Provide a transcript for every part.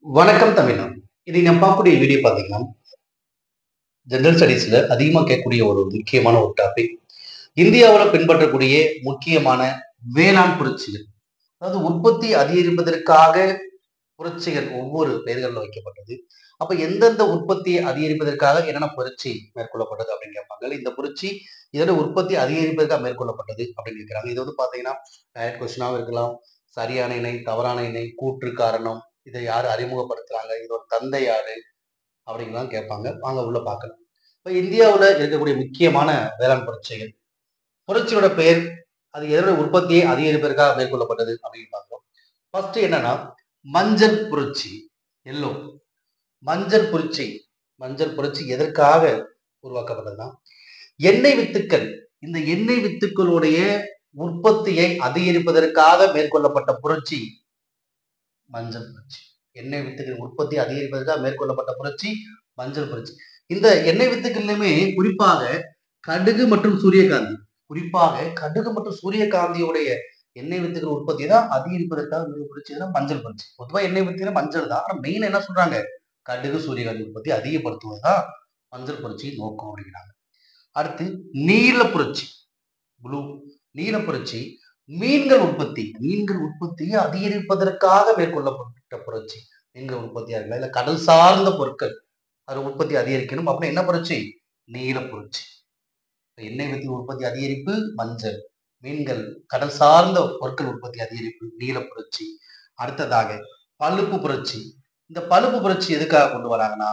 வணக்கம் தமிழா இது நம்ம பார்க்கக்கூடிய வீடியோ பார்த்தீங்கன்னா ஜெனரல் ஸ்டடீஸ்ல அதிகமாக கேட்கக்கூடிய ஒரு முக்கியமான ஒரு டாபிக் இந்தியாவில் பின்பற்றக்கூடிய முக்கியமான வேளாண் புரட்சிகள் அதாவது உற்பத்தி அதிகரிப்பதற்காக புரட்சிகள் ஒவ்வொரு பெயர்களில் வைக்கப்பட்டது அப்ப எந்தெந்த உற்பத்தியை அதிகரிப்பதற்காக என்னென்ன புரட்சி மேற்கொள்ளப்பட்டது அப்படின்னு கேட்பாங்க இந்த புரட்சி இதோட உற்பத்தி அதிகரிப்பதற்காக மேற்கொள்ளப்பட்டது அப்படின்னு கேட்கிறாங்க இது வந்து பாத்தீங்கன்னா டயட் கொஸ்டினாகவும் இருக்கலாம் சரியான இணை தவறான இணை கூற்று காரணம் இதை யாரு அறிமுகப்படுத்துறாங்க இதோட தந்தை யாரு அப்படிங்கலாம் கேட்பாங்க வாங்க உள்ள பார்க்கலாம் இப்போ இந்தியாவில் இருக்கக்கூடிய முக்கியமான வேளாண் புரட்சிகள் புரட்சியோட பெயர் அது எதோட உற்பத்தியை அதிகரிப்பதற்காக மேற்கொள்ளப்பட்டது அப்படின்னு பார்க்கிறோம் ஃபர்ஸ்ட் என்னன்னா மஞ்சள் புரட்சி எல்லோ மஞ்சள் புரட்சி மஞ்சள் புரட்சி எதற்காக உருவாக்கப்பட்டதுன்னா எண்ணெய் வித்துக்கள் இந்த எண்ணெய் வித்துக்களுடைய உற்பத்தியை அதிகரிப்பதற்காக மேற்கொள்ளப்பட்ட புரட்சி மஞ்சள் புரட்சி எண்ணெய் வித்துக்கள் உற்பத்தி அதிகரிப்பதற்காக மேற்கொள்ளப்பட்ட புரட்சி மஞ்சள் புரட்சி இந்த எண்ணெய் வித்துக்கள்லையுமே குறிப்பாக கடுகு மற்றும் சூரியகாந்தி குறிப்பாக கடுகு மற்றும் சூரியகாந்தியுடைய எண்ணெய் வித்துக்கள் உற்பத்தி தான் அதிகரிப்பதற்காக இந்த புரட்சி தான் மஞ்சள் புரட்சி பொதுவாக எண்ணெய் வித்துக்கிற மஞ்சள் தான் ஆனால் மெயின் என்ன சொல்றாங்க கடுகு சூரியகாந்தி உற்பத்தி அதிகப்படுத்துவதுதான் மஞ்சள் புரட்சியின் நோக்கம் அப்படிங்கிறாங்க அடுத்து நீல புரட்சி ப்ளூ நீல புரட்சி மீன்கள் உற்பத்தி மீன்கள் உற்பத்தியை அதிகரிப்பதற்காக மேற்கொள்ளப்பட்ட புரட்சி மீன்கள் உற்பத்தியா இருக்கலாம் இல்ல கடல் சார்ந்த பொருட்கள் அது உற்பத்தி அதிகரிக்கணும் அப்படின்னா என்ன புரட்சி நீல புரட்சி எண்ணெய் வித்து உற்பத்தி அதிகரிப்பு மஞ்சள் மீன்கள் கடல் சார்ந்த பொருட்கள் உற்பத்தி அதிகரிப்பு நீல புரட்சி அடுத்ததாக பழுப்பு புரட்சி இந்த பழுப்பு புரட்சி எதுக்காக கொண்டு வராங்கன்னா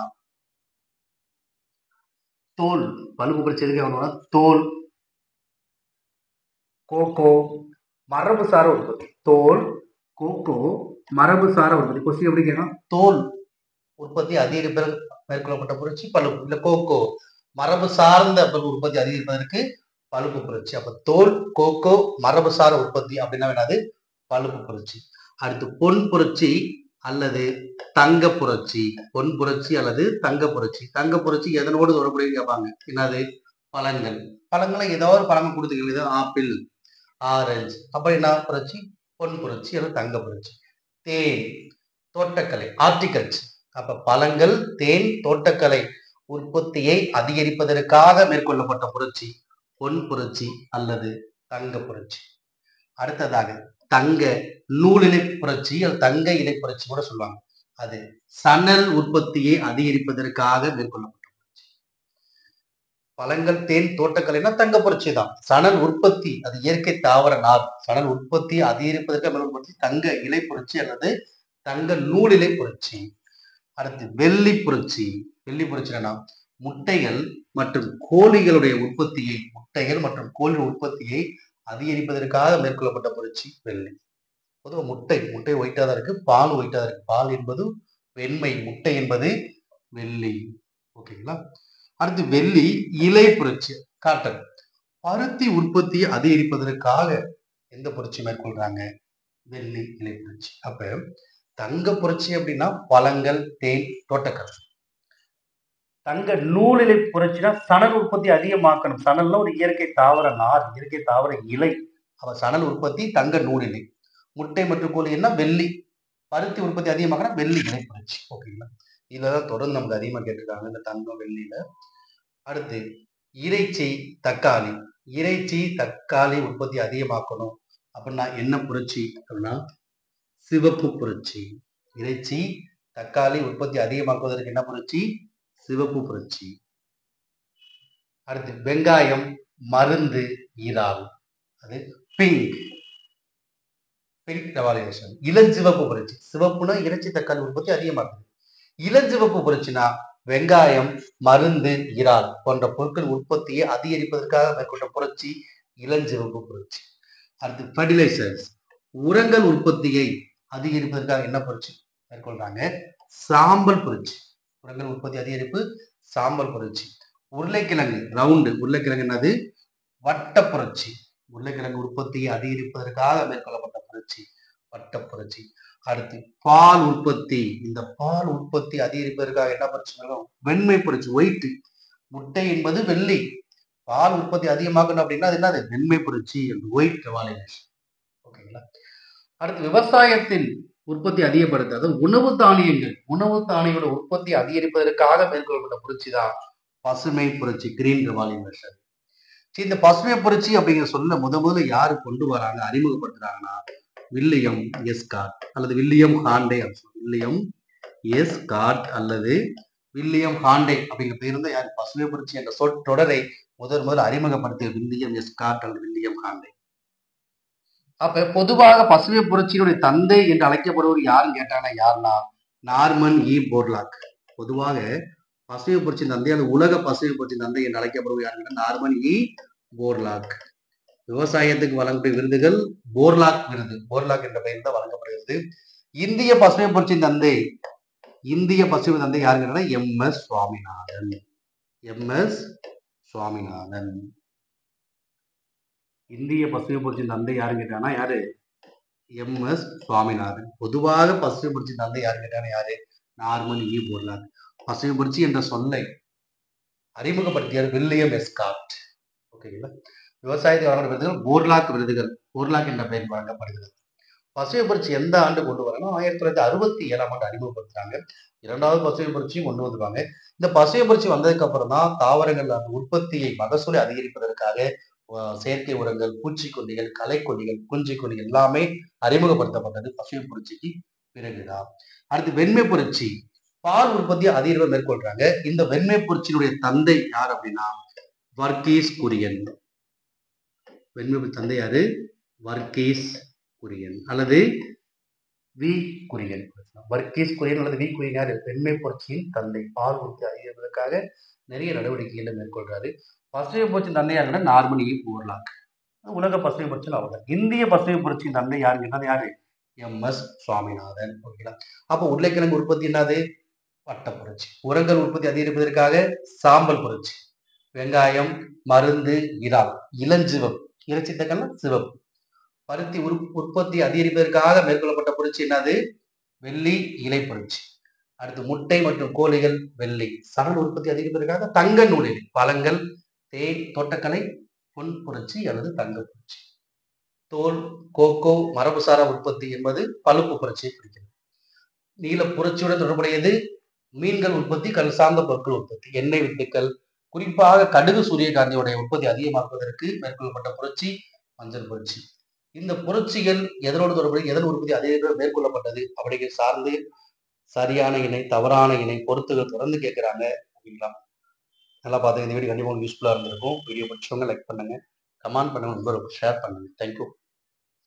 தோல் பழுப்பு புரட்சி எதுக்காக கொண்டு வராங்க தோல் கோகோ மரபு சார உற்பத்தி தோல் கோகோ மரபு சார உற்பத்தி கொஸ்டின் எப்படி கேட்கணும் தோல் உற்பத்தி அதிகரிப்ப மேற்கொள்ளப்பட்ட புரட்சி பழுப்பு இல்ல கோகோ மரபு சார்ந்த பொருள் உற்பத்தி அதிகரிப்பதற்கு பழுப்பு புரட்சி அப்ப தோல் கோகோ மரபு சார உற்பத்தி அப்படின்னா என்னது பழுப்பு புரட்சி அடுத்து பொன் புரட்சி அல்லது தங்க புரட்சி பொன் புரட்சி அல்லது தங்க புரட்சி தங்க புரட்சி எதனோடு தொடர்புடைய கேட்பாங்க என்னது பழங்கள் பழங்களை ஏதோ ஒரு பழங்கள் கொடுத்துக்கிறது ஏதோ ஆப்பிள் ஆரஞ்சு அப்ப என்ன புரட்சி பொன் புரட்சி அல்லது தங்க புரட்சி தேன் தோட்டக்கலை ஆர்டிகல்ச்சர் அப்ப பழங்கள் தேன் தோட்டக்கலை உற்பத்தியை அதிகரிப்பதற்காக மேற்கொள்ளப்பட்ட புரட்சி பொன் புரட்சி அல்லது தங்க புரட்சி அடுத்ததாக தங்க நூலிலை புரட்சி அல்லது தங்க இலை புரட்சி கூட சொல்லுவாங்க அது சணல் உற்பத்தியை அதிகரிப்பதற்காக மேற்கொள்ளப்பட்ட புரட்சி பழங்கள் தேன் தோட்டக்கலைனா தங்க புரட்சி தான் சணல் உற்பத்தி அது இயற்கை தாவர நார் சணல் உற்பத்தி அதிகரிப்பதற்காக மேற்கொள்ளப்பட்ட தங்க இலை புரட்சி அல்லது தங்க நூலிலை புரட்சி அடுத்து வெள்ளி புரட்சி வெள்ளி புரட்சினா முட்டைகள் மற்றும் கோழிகளுடைய உற்பத்தியை முட்டைகள் மற்றும் கோழி உற்பத்தியை அதிகரிப்பதற்காக மேற்கொள்ளப்பட்ட புரட்சி வெள்ளி பொதுவாக முட்டை முட்டை ஒயிட்டா தான் இருக்கு பால் ஒயிட்டா தான் இருக்கு பால் என்பது வெண்மை முட்டை என்பது வெள்ளி ஓகேங்களா அடுத்து வெள்ளி இலை புரட்சி காட்டன் பருத்தி உற்பத்தியை அதிகரிப்பதற்காக எந்த புரட்சி மேற்கொள்றாங்க வெள்ளி இலை புரட்சி அப்ப தங்க புரட்சி அப்படின்னா பழங்கள் தேன் தோட்டக்கலை தங்க நூலிலை புரட்சினா சணல் உற்பத்தி அதிகமாக்கணும் சணல்ல ஒரு இயற்கை தாவர நார் இயற்கை தாவர இலை அவ சணல் உற்பத்தி தங்க நூலிலை முட்டை மற்றும் கோழி என்ன வெள்ளி பருத்தி உற்பத்தி அதிகமாக்கணும் வெள்ளி இலை புரட்சி ஓகேங்களா இதுலதான் தொடர்ந்து நமக்கு அதிகமா கேட்டிருக்காங்க இந்த தங்கம் வெள்ளியில அடுத்து இறைச்சி தக்காளி இறைச்சி தக்காளி உற்பத்தி அதிகமாக்கணும் அப்படின்னா என்ன புரட்சி அப்படின்னா சிவப்பு புரட்சி இறைச்சி தக்காளி உற்பத்தி அதிகமாக்குவதற்கு என்ன புரட்சி சிவப்பு புரட்சி அடுத்து வெங்காயம் மருந்து இறால் அது பிங்க் பிங்க் ரெவால்யூஷன் இளஞ்சிவப்பு புரட்சி சிவப்புனா இறைச்சி தக்காளி உற்பத்தி அதிகமாக்குது இளஞ்சிவப்பு புரட்சினா வெங்காயம் மருந்து இறால் போன்ற பொருட்கள் உற்பத்தியை அதிகரிப்பதற்காக மேற்கொண்ட புரட்சி இளஞ்சிவப்பு புரட்சி அடுத்து ஃபர்டிலைசர்ஸ் உரங்கள் உற்பத்தியை அதிகரிப்பதற்காக என்ன புரட்சி மேற்கொள்றாங்க சாம்பல் புரட்சி உரங்கள் உற்பத்தி அதிகரிப்பு சாம்பல் புரட்சி உருளைக்கிழங்கு ரவுண்டு உருளைக்கிழங்கு என்னது வட்ட புரட்சி உருளைக்கிழங்கு உற்பத்தியை அதிகரிப்பதற்காக மேற்கொள்ளப்பட்ட புரட்சி வட்ட புரட்சி அடுத்து பால் உற்பத்தி இந்த பால் உற்பத்தி அதிகரிப்பதற்காக என்ன புரட்சி மேலும் வெண்மை புரட்சி ஒயிட் முட்டை என்பது வெள்ளி பால் உற்பத்தி அதிகமாக்கணும் அப்படின்னா அது என்னது வெண்மை புரட்சி ஒயிட் ரெவாலேஷன் ஓகேங்களா அடுத்து விவசாயத்தின் உற்பத்தி அதிகப்படுத்த அதாவது உணவு தானியங்கள் உணவு தானியங்களோட உற்பத்தி அதிகரிப்பதற்காக மேற்கொள்ளப்பட்ட புரட்சி தான் பசுமை புரட்சி கிரீன் ரெவால்யூஷன் சரி இந்த பசுமை புரட்சி அப்படிங்கிற சொல்ல முத முதல்ல யாரு கொண்டு வராங்க அறிமுகப்படுத்துறாங்கன்னா வில்லியம் எஸ்காட் அல்லது வில்லியம் ஹாண்டே அப்படின்னு சொல்லுவாங்க. வில்லியம் எஸ் காட் அல்லது வில்லியம் ஹாண்டே அப்படிங்கிற பேர் தான் யார் பசுமை புரட்சி என்ற சொல் தொடரை முதல் முதல் அறிமுகப்படுத்திய வில்லியம் எஸ் காட் அல்லது வில்லியம் ஹாண்டே அப்ப பொதுவாக பசுமை புரட்சியினுடைய தந்தை என்று அழைக்கப்படுவர் யாருன்னு கேட்டாங்கன்னா யாருன்னா நார்மன் இ போர்லாக் பொதுவாக பசுமை புரட்சி தந்தை அல்லது உலக பசுமை புரட்சி தந்தை என்று அழைக்கப்படுவர் யாருன்னா நார்மன் இ போர்லாக் விவசாயத்துக்கு வழங்கக்கூடிய விருதுகள் போர்லாக் விருது போர்லாக் என்ற பெயர் தான் வழங்கப்படுகிறது இந்திய பசுமை புரட்சி தந்தை இந்திய பசுமை தந்தை யாருங்கன்னா M S Swaminathan M S Swaminathan இந்திய பசுமை புரட்சி தந்தை யாருன்னு கேட்டானா யாரு எம் எஸ் சுவாமிநாதன் பொதுவாக பசுமை புரட்சி தந்தை யாருன்னு கேட்டானா யாரு நார்மன் இ போர்லாக் பசுமை புரட்சி என்ற சொல்லை அறிமுகப்படுத்தியவர் வில்லியம் எஸ்காட் ஓகேங்களா விவசாயத்தை வழங்குற விருதுகள் போர்லாக் விருதுகள் போர்லாக் என்ற பெயர் வழங்கப்படுகிறது பசுமை புரட்சி எந்த ஆண்டு கொண்டு வரணும் ஆயிரத்தி தொள்ளாயிரத்தி அறுபத்தி ஏழாம் ஆண்டு அறிமுகப்படுத்துறாங்க இரண்டாவது பசுமை புரட்சியும் கொண்டு வந்துருவாங்க இந்த பசுமை புரட்சி வந்ததுக்கு அப்புறம் தான் தாவரங்கள் அந்த உற்பத்தியை மகசூலை அதிகரிப்பதற்காக அஹ், செயற்கை உரங்கள் பூச்சிக்கொல்லிகள் களைக்கொல்லிகள் பூஞ்சிக்கொல்லிகள் எல்லாமே அறிமுகப்படுத்தப்பட்டது பசுமை புரட்சிக்கு பிறகுதான் அடுத்து வெண்மை புரட்சி பால் உற்பத்தி அதிகரிப்பை மேற்கொள்றாங்க இந்த வெண்மை புரட்சியினுடைய தந்தை யார் அப்படின்னா வர்கீஸ் குரியன் வெண்மை புரட்சி தந்தை யாரு வர்கீஸ் குரியன் அல்லது வி குரியன் வர்கீஸ் குரியன் அல்லது வி குரியன் யாரு வெண்மை புரட்சியின் தந்தை பால் உற்பத்தி அதிகரிப்பதற்காக நிறைய நடவடிக்கைகளை மேற்கொள்றாரு பசுமை புரட்சியின் தந்தை யாருன்னா நார்மனி போர்லாக் உலக பசுமை புரட்சியில் அவர் தான் இந்திய பசுமை புரட்சியின் தந்தை யாருன்னு கேட்டா யாரு எம் எஸ் சுவாமிநாதன் ஓகேங்களா அப்போ உருளைக்கிழங்கு உற்பத்தி என்னது வட்ட புரட்சி உரங்கள் உற்பத்தி அதிகரிப்பதற்காக சாம்பல் புரட்சி வெங்காயம் மருந்து இறால் இளஞ்சிவப்பு இறைச்சி தக்கல்ல சிவப்பு பருத்தி உரு உற்பத்தி அதிகரிப்பதற்காக மேற்கொள்ளப்பட்ட புரட்சி என்னது வெள்ளி இலை புரட்சி அடுத்து முட்டை மற்றும் கோழிகள் வெள்ளி சணல் உற்பத்தி அதிகரிப்பதற்காக தங்க நூலில் பழங்கள் தேன் தோட்டக்கலை பொன் புரட்சி அல்லது தங்க புரட்சி தோல் கோகோ மரபுசாரா உற்பத்தி என்பது பழுப்பு புரட்சியை குறிக்கிறது நீல புரட்சியுடன் தொடர்புடையது மீன்கள் உற்பத்தி கல் சார்ந்த பொருட்கள் உற்பத்தி எண்ணெய் வித்துக்கள் குறிப்பாக கடுகு சூரியகாந்தியோடைய உற்பத்தி அதிகமாக்குவதற்கு மேற்கொள்ளப்பட்ட புரட்சி மஞ்சள் புரட்சி இந்த புரட்சிகள் எதனோடு தொடர்புடைய எதன் உற்பத்தி அதிக மேற்கொள்ளப்பட்டது அப்படிங்கிற சார்ந்து சரியான இணை தவறான இணை பொறுத்துகள் தொடர்ந்து கேட்குறாங்க அப்படிங்களா நல்லா பார்த்து இந்த வீடியோ கண்டிப்பாக யூஸ்ஃபுல்லாக இருந்திருக்கும் வீடியோ பிடிச்சவங்க லைக் பண்ணுங்க கமெண்ட் பண்ணுங்க நண்பர்களுக்கு ஷேர் பண்ணுங்க தேங்க்யூ